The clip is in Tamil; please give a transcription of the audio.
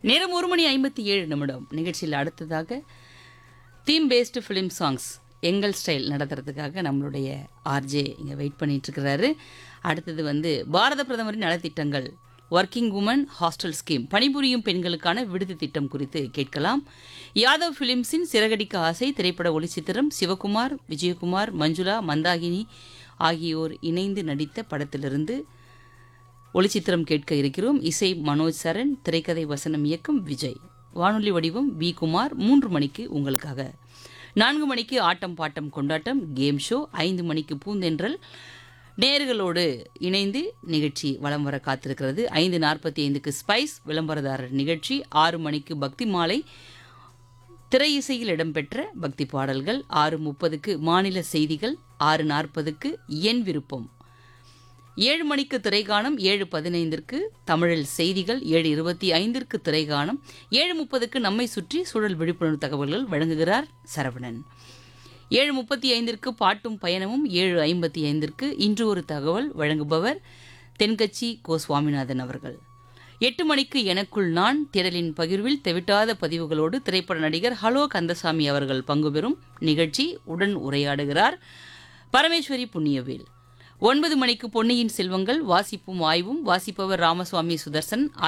நேரம் ஒரு மணி ஐம்பத்தி ஏழு நிமிடம் நிகழ்ச்சியில் அடுத்ததாக தீம் பேஸ்டு ஃபிலிம் சாங்ஸ் எங்கள் ஸ்டைல் நடத்துறதுக்காக நம்மளுடைய ஆர்ஜே இங்கே வெயிட் பண்ணிட்டு இருக்கிறாரு அடுத்தது வந்து பாரத பிரதமரின் நலத்திட்டங்கள் ஒர்க்கிங் உமன் ஹாஸ்டல் ஸ்கீம் பணிபுரியும் பெண்களுக்கான விடுதி திட்டம் குறித்து கேட்கலாம் யாதவ் ஃபிலிம்ஸின் சிறகடிக்க ஆசை திரைப்பட ஒளிச்சித்திரம் சிவகுமார் விஜயகுமார் மஞ்சுளா மந்தாகினி ஆகியோர் இணைந்து நடித்த படத்திலிருந்து ஒளிச்சித்திரம் கேட்க இருக்கிறோம் இசை மனோஜ் சரண் திரைக்கதை வசனம் இயக்கம் விஜய் வானொலி வடிவம் வி குமார் மூன்று மணிக்கு உங்களுக்காக நான்கு மணிக்கு ஆட்டம் பாட்டம் கொண்டாட்டம் கேம் ஷோ ஐந்து மணிக்கு பூந்தென்றல் நேர்களோடு இணைந்து நிகழ்ச்சி வலம் வர காத்திருக்கிறது ஐந்து நாற்பத்தி ஐந்துக்கு ஸ்பைஸ் விளம்பரதாரர் நிகழ்ச்சி ஆறு மணிக்கு பக்தி மாலை திரை இசையில் இடம்பெற்ற பக்தி பாடல்கள் ஆறு முப்பதுக்கு மாநில செய்திகள் ஆறு நாற்பதுக்கு என் விருப்பம் ஏழு மணிக்கு திரைகாணம் ஏழு பதினைந்திற்கு தமிழில் செய்திகள் ஏழு இருபத்தி ஐந்திற்கு திரைகாணம் ஏழு முப்பதுக்கு நம்மை சுற்றி சூழல் விழிப்புணர்வு தகவல்கள் வழங்குகிறார் சரவணன் ஏழு முப்பத்தி ஐந்திற்கு பாட்டும் பயணமும் ஏழு ஐம்பத்தி ஐந்திற்கு இன்று ஒரு தகவல் வழங்குபவர் தென்கட்சி கோ சுவாமிநாதன் அவர்கள் எட்டு மணிக்கு எனக்குள் நான் திரளின் பகிர்வில் தெவிட்டாத பதிவுகளோடு திரைப்பட நடிகர் ஹலோ கந்தசாமி அவர்கள் பங்குபெறும் நிகழ்ச்சி உடன் உரையாடுகிறார் பரமேஸ்வரி புண்ணியவேல் ஒன்பது மணிக்கு பொன்னியின் செல்வங்கள் வாசிப்பும் ஆய்வும் வாசிப்பவர் ராமசுவாமி சுதர்சன்